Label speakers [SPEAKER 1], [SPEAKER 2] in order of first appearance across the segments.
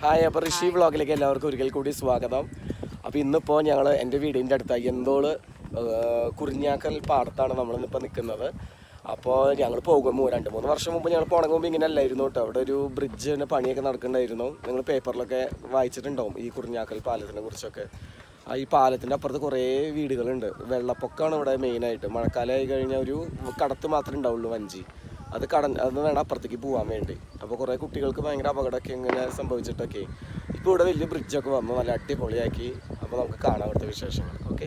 [SPEAKER 1] Hi അപ്പോൾ ഋഷി വ്ളോഗിലേക്ക് എല്ലാവർക്കും ഒരിക്കൽ കൂടി സ്വാഗതം അപ്പോൾ ഇന്നിപ്പോൾ ഞങ്ങൾ എൻ്റെ വീടിൻ്റെ അടുത്ത് അയ്യന്തോള് ഏഹ്, കുറിഞ്ഞാക്കൽ പാടത്താണ് നമ്മളിന്നിപ്പോൾ നിൽക്കുന്നത് അപ്പോൾ ഞങ്ങൾ പോകുമ്പോൾ രണ്ട് മൂന്ന് വർഷം മുമ്പ് ഞങ്ങൾ പോകണ മുമ്പ് ഇങ്ങനെ അല്ലായിരുന്നു കേട്ടോ അവിടെ ഒരു ബ്രിഡ്ജിന് പണിയൊക്കെ നടക്കുന്നുണ്ടായിരുന്നു നിങ്ങൾ പേപ്പറിലൊക്കെ വായിച്ചിട്ടുണ്ടാവും ഈ കുറിഞ്ഞാക്കൽ പാലത്തിനെ കുറിച്ചൊക്കെ ആ ഈ പാലത്തിൻ്റെ അപ്പുറത്ത് കുറേ വീടുകളുണ്ട് വെള്ളപ്പൊക്കമാണ് ഇവിടെ മെയിനായിട്ട് മഴക്കാലമായി കഴിഞ്ഞാൽ ഒരു കടത്ത് മാത്രമേ ഉണ്ടാവുള്ളൂ വഞ്ചി അത് കടൻ അത് വേണം അപ്പുറത്തേക്ക് പോകാൻ വേണ്ടി അപ്പോൾ കുറേ കുട്ടികൾക്ക് ഭയങ്കര അപകടമൊക്കെ ഇങ്ങനെ സംഭവിച്ചിട്ടൊക്കെ ഇപ്പോൾ ഇവിടെ വലിയ ബ്രിഡ്ജൊക്കെ വന്നു നല്ല അടിപൊളിയാക്കി അപ്പോൾ നമുക്ക് കാണാം അവിടുത്തെ വിശേഷങ്ങൾ ഓക്കെ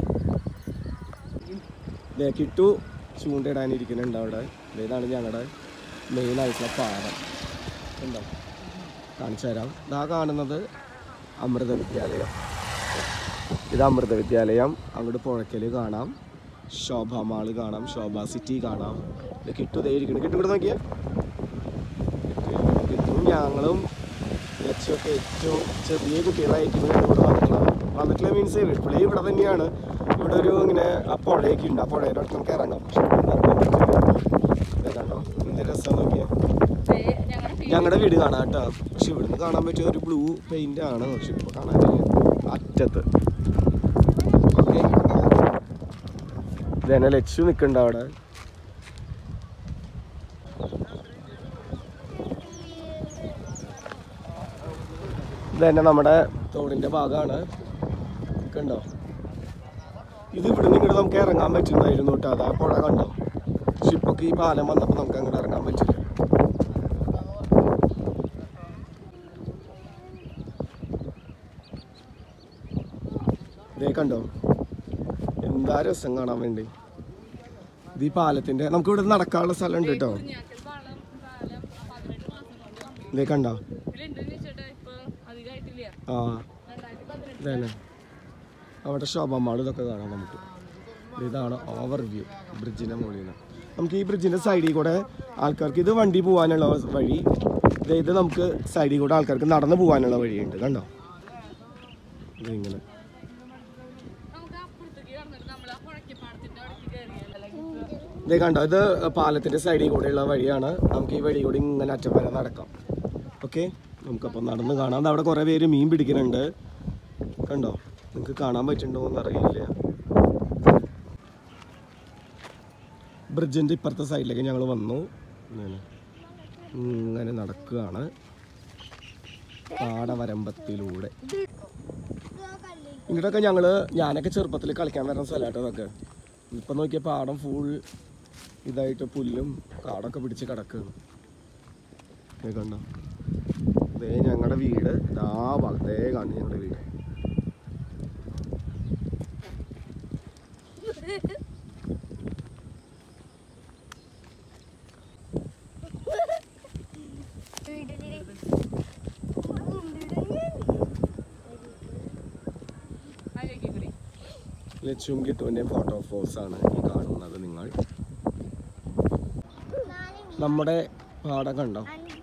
[SPEAKER 1] കിട്ടു ചൂണ്ടയിടാനിരിക്കുന്നുണ്ട് അവിടെ ദേ ഇതാണ് ഞങ്ങളുടെ മെയിൻ ആയിട്ടുള്ള പാടം ഉണ്ടോ കാണിച്ചു തരാം ഇതാ കാണുന്നത് അമൃത വിദ്യാലയം ഇത് അമൃത വിദ്യാലയം അങ്ങോട്ട് പുഴയ്ക്കൽ കാണാം ശോഭ മാള് കാണാം ശോഭ സിറ്റി കാണാം ഇത് കിട്ടു ദേ ഇരിക്കണം കിട്ടു ഇവിടെ നോക്കിയാ കിട്ടും ഞങ്ങളും ലക്ഷ്യമൊക്കെ ഏറ്റവും ചെറിയ കുട്ടികളായിരിക്കും ഇവിടെ വന്നിട്ടുള്ളത് വന്നിട്ടുള്ള മീൻസ് ഇപ്പോഴേ ഇവിടെ തന്നെയാണ് ഇവിടെ ഒരു ഇങ്ങനെ ആ പുഴയൊക്കെ ഉണ്ട് ആ പുഴയുടെ അടുത്ത് നമുക്ക് ഇറങ്ങാം പക്ഷെ ഇവിടെ ഇറങ്ങാൻ പറ്റില്ല. ദേ കണ്ടോ എന്ത് രസം നോക്കിയാ ഞങ്ങളുടെ വീട് കാണാം കേട്ടോ പക്ഷെ ഇവിടുന്ന് കാണാൻ പറ്റിയ ഒരു ബ്ലൂ പെയിന്റ് ആണ് പക്ഷെ ഇപ്പൊ കാണാനില്ല അറ്റത്ത് ഓക്കെ ഇതന്നെ ലച്ചു നിൽക്കണ്ട അവിടെ ഇതന്നെ നമ്മുടെ തോടിന്റെ ഭാഗമാണ് കണ്ടോ ഇത് ഇവിടെ നിന്ന് ഇങ്ങോട്ട് നമുക്ക് ഇറങ്ങാൻ പറ്റുന്നതായിരുന്നു കേട്ടോ അതാ പുഴ കണ്ടോ പക്ഷെ ഇപ്പൊ ഈ പാലം വന്നപ്പോൾ നമുക്ക് അങ്ങോട്ട് ഇറങ്ങാൻ പറ്റില്ല ഇതേ കണ്ടോ എന്താ രസം കാണാൻ വേണ്ടി ഇത് ഈ പാലത്തിന്റെ നമുക്ക് ഇവിടെ നടക്കാനുള്ള സ്ഥലം ഉണ്ട് കേട്ടോ ഇതേ കണ്ടോ ആ ഇതന്നെ അവിടെ ശോഭമാൾ ഇതൊക്കെ കാണാം നമുക്ക് ഇതാണ് ഓവർ വ്യൂ ബ്രിഡ്ജിന്റെ മുകളിൽ നിന്ന് നമുക്ക് ഈ ബ്രിഡ്ജിന്റെ സൈഡിൽ കൂടെ ആൾക്കാർക്ക് ഇത് വണ്ടി പോകാനുള്ള വഴി ദേ ഇത് നമുക്ക് സൈഡിൽ കൂടെ ആൾക്കാർക്ക് നടന്നു പോകാനുള്ള വഴിയുണ്ട് കണ്ടോ ഇത് ഇങ്ങനെ ഇതേ കണ്ടോ ഇത് പാലത്തിന്റെ സൈഡിൽ കൂടെയുള്ള വഴിയാണ് നമുക്ക് ഈ വഴി കൂടി ഇങ്ങനെ അറ്റം വരെ നടക്കാം ഓക്കെ നമുക്കപ്പോൾ നടന്ന് കാണാം ദാ അവിടെ കുറേ പേര് മീൻ പിടിക്കുന്നുണ്ട് കണ്ടോ നിങ്ങൾക്ക് കാണാൻ പറ്റുന്നുണ്ടോ എന്ന് അറിയില്ല ബ്രിഡ്ജിൻ്റെ ഇപ്പുറത്തെ സൈഡിലേക്ക് ഞങ്ങൾ വന്നു ഇങ്ങനെ ഇങ്ങനെ നടക്കുകയാണ് പാടവരമ്പത്തിലൂടെ ഇങ്ങോട്ടൊക്കെ ഞങ്ങൾ ഞാനൊക്കെ ചെറുപ്പത്തിൽ കളിക്കാൻ വരുന്ന സ്ഥലമായിട്ട് അതൊക്കെ ഇപ്പം നോക്കിയ പാടം ഫുൾ ഇതായിട്ട് പുല്ലും കാടൊക്കെ പിടിച്ച് കിടക്കുകയാണ് ദേ കണ്ടോ ദേ ഞങ്ങളുടെ വീട് ഇതാ ഭാഗത്തേ കാണും ഞങ്ങളുടെ വീട് ലച്ചും കിട്ടുവിൻ്റെയും ഫോട്ടോ ഫോസ് ആണ് ഈ കാണുന്നത് നിങ്ങൾ നമ്മുടെ പാടം കണ്ടോ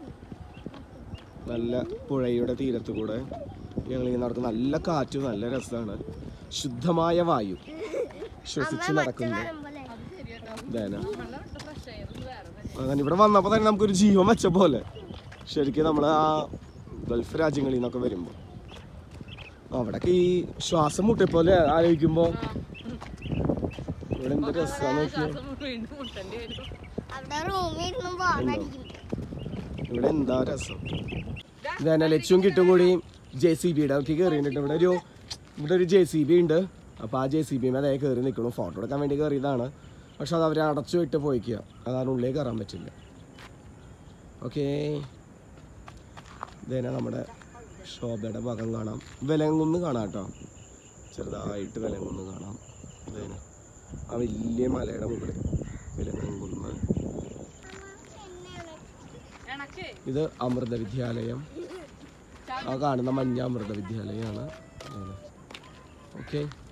[SPEAKER 1] നല്ല പുഴയുടെ തീരത്ത് കൂടെ ഞങ്ങളിങ്ങനെ നടക്കുന്ന നല്ല കാറ്റും നല്ല രസമാണ് ശുദ്ധമായ വായു ശ്വസിച്ച് നടക്കുന്നു ഇതേന അങ്ങനെ ഇവിടെ വന്നപ്പോൾ തന്നെ നമുക്കൊരു ജീവൻ വെച്ച പോലെ ശരിക്കും നമ്മൾ ആ ഗൾഫ് രാജ്യങ്ങളിൽ നിന്നൊക്കെ വരുമ്പോൾ അവിടൊക്കെ ഈ ശ്വാസം മുട്ടിയ പോലെ ആലോചിക്കുമ്പോൾ ഇവിടെ എന്ത് രസമാണ് നോക്കിയോ
[SPEAKER 2] അവിടെ റൂമിൽ ഇരുന്ന് ബോറടിക്കും
[SPEAKER 1] ഇവിടെ എന്താ രസം ഇതന്നെ ലച്ചും കിട്ടും കൂടി ജെ സി ബിയുടെ ഒക്കെ കയറിയിട്ടുണ്ട് ഇവിടെ ഒരു ഇവിടെ ഒരു ജെ സി ബി ഉണ്ട് അപ്പോൾ ആ ജെ സി ബി അതേ കയറി നിൽക്കണം ഫോട്ടോ എടുക്കാൻ വേണ്ടി കയറിയതാണ് പക്ഷെ അത് അവർ അടച്ചു വിട്ട് പോയിക്കുക അതാണ് ഉള്ളിൽ കയറാൻ പറ്റില്ല ഓക്കേ ഇതന്നെ നമ്മുടെ ശോഭയുടെ ഭാഗം കാണാം വിലങ്ങുന്ന് കാണാം കേട്ടോ ചെറുതായിട്ട് വിലങ്ങുന്ന് കാണാം ഇതേനെ ആ വലിയ മലയുടെ മുകളിൽ വിലങ്ങുന്ന് ഇത് അമൃത വിദ്യാലയം ആ കാണുന്ന മഞ്ഞ അമൃത വിദ്യാലയമാണ് ഓക്കെ